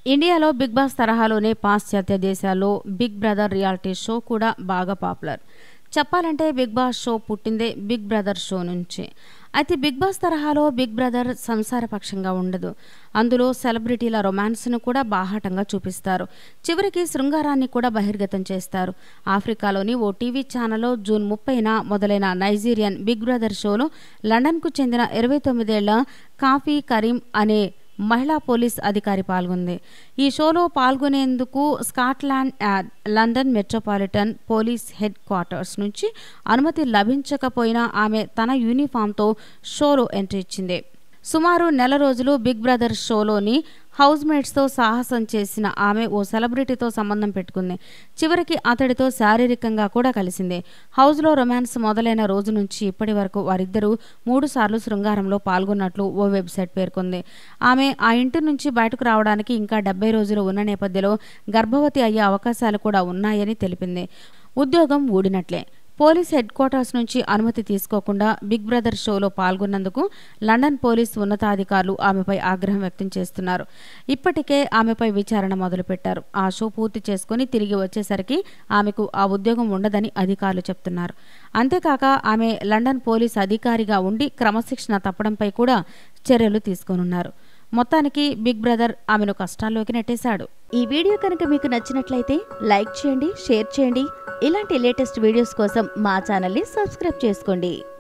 ఇండియాలో big boss తరహాలోనే పాశ్చాత్య దేశాల్లో బిగ్ బ్రదర్ రియాలిటీ షో కూడా బాగా పాపులర్ చెప్పాలంటే బిగ్ బాస్ షో పుట్టిందే బిగ్ బ్రదర్ షో నుంచి అయితే బిగ్ బాస్ తరహాలో బిగ్ బ్రదర్ సంసారపక్షంగా ఉండదు అందులో సెలబ్రిటీల రొమాన్స్ను కూడా బాహాటంగా చూపిస్తారు చివరికి శృంగారాన్ని కూడా బహిర్గతం చేస్తారు ఆఫ్రికాలోని ఓ టీవీ ఛానల్లో జూన్ ముప్పైన మొదలైన నైజీరియన్ బిగ్ బ్రదర్ షోలో లండన్కు చెందిన ఇరవై తొమ్మిదేళ్ల కాఫీ కరీం అనే మహిళా పోలీస్ అధికారి పాల్గొంది ఈ షోలో పాల్గొనేందుకు స్కాట్లాండ్ ఆ, London metropolitan police headquarters నుంచి అనుమతి లభించకపోయినా ఆమె తన యూనిఫామ్తో షోలో ఎంట్రీ ఇచ్చింది సుమారు నెల రోజులు బిగ్ బ్రదర్ షోలోని హౌస్ మేట్స్తో సాహసం చేసిన ఆమె ఓ సెలబ్రిటీతో సంబంధం పెట్టుకుంది చివరికి అతడితో శారీరకంగా కూడా కలిసింది హౌస్లో రొమాన్స్ మొదలైన రోజు నుంచి ఇప్పటి వరకు వారిద్దరూ మూడు సార్లు శృంగారంలో పాల్గొన్నట్లు ఓ వెబ్సైట్ పేర్కొంది ఆమె ఆ ఇంటి నుంచి బయటకు రావడానికి ఇంకా డెబ్బై రోజులు ఉన్న నేపథ్యంలో గర్భవతి అయ్యే అవకాశాలు కూడా ఉన్నాయని తెలిపింది ఉద్యోగం ఊడినట్లే పోలీస్ హెడ్ క్వార్టర్స్ నుంచి అనుమతి తీసుకోకుండా బిగ్ బ్రదర్ షోలో పాల్గొన్నందుకు లండన్ పోలీస్ ఉన్నతాధికారులు ఆమెపై ఆగ్రహం వ్యక్తం చేస్తున్నారు ఇప్పటికే ఆమెపై విచారణ మొదలుపెట్టారు ఆ షో పూర్తి చేసుకుని తిరిగి వచ్చేసరికి ఆమెకు ఆ ఉద్యోగం ఉండదని అధికారులు చెప్తున్నారు అంతేకాక ఆమె లండన్ పోలీస్ అధికారిగా ఉండి క్రమశిక్షణ తప్పడంపై కూడా చర్యలు తీసుకోనున్నారు మొత్తానికి బిగ్ బ్రదర్ ఆమెను కష్టాల్లోకి నెట్టేశాడు ఈ వీడియో కనుక మీకు నచ్చినట్లయితే లైక్ చేయండి షేర్ చేయండి ఇలాంటి లేటెస్ట్ వీడియోస్ కోసం మా ఛానల్ని సబ్స్క్రైబ్ చేసుకోండి